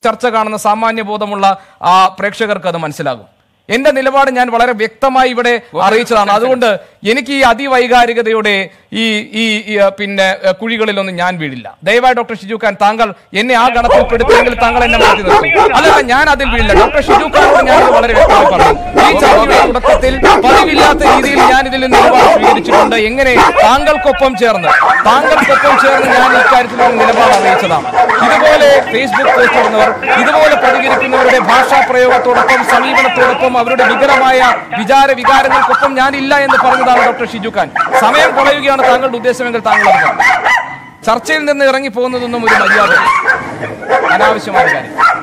ചർച്ച കാണുന്ന സാമാന്യ ബോധമുള്ള ആ പ്രേക്ഷകർക്ക് അത് മനസ്സിലാകും എന്റെ നിലപാട് ഞാൻ വളരെ വ്യക്തമായി ഇവിടെ അറിയിച്ചതാണ് അതുകൊണ്ട് എനിക്ക് ഈ അതിവൈകാരികതയുടെ ഈ ഈ ഈ, ആ, പിന്നെ ആ, കുഴികളിലൊന്നും ഞാൻ വീഴില്ല ദയവായി ഡോക്ടർ ഷിജു ഖാൻ താങ്കൾ എന്നെ ആ ഗണത്തിൽ പെടുത്തിയെങ്കിൽ താങ്കൾ എന്നെ മാറ്റി നിർത്തും അല്ലല്ല ഞാൻ അതിൽ വീഴില്ല ഡോക്ടർ ഷിജു ഖാനോട് ഞാൻ ഇത് വളരെ വ്യക്തമായി പറഞ്ഞു ഈ ചർച്ചയുടെ തുടക്കത്തിൽ പതിവില്ലാത്ത രീതിയിൽ ഞാൻ ഇതിൽ നിലപാട് സ്വീകരിച്ചിട്ടുണ്ട് എങ്ങനെ താങ്കൾക്കൊപ്പം ചേർന്ന് താങ്കൾക്കൊപ്പം ചേർന്ന് ഞാൻ ഇക്കാര്യത്തിൽ ഒരു നിലപാട് അറിയിച്ചതാണ് ഇതുപോലെ ഫേസ്ബുക്ക് പോസ്റ്റ് ഇടുന്നവർ ഇതുപോലെ പ്രതികരിക്കുന്നവരുടെ ഭാഷാ പ്രയോഗത്തോടൊപ്പം സമീപനത്തോടൊപ്പം അവരുടെ വികലമായ വിചാര വികാരങ്ങൾക്കൊപ്പം ഞാനില്ല എന്ന് പറഞ്ഞതാണ് ഡോക്ടർ ഷിജു ഖാൻ സമയം കുറയുകയാണ് താങ്കളുടെ ഉദ്ദേശമെങ്കിൽ താങ്കൾ അത് പറഞ്ഞു ചർച്ചയിൽ നിന്ന് ഇറങ്ങി പോകുന്നതൊന്നും ഒരു മര്യാദ അനാവശ്യമായ കാര്യം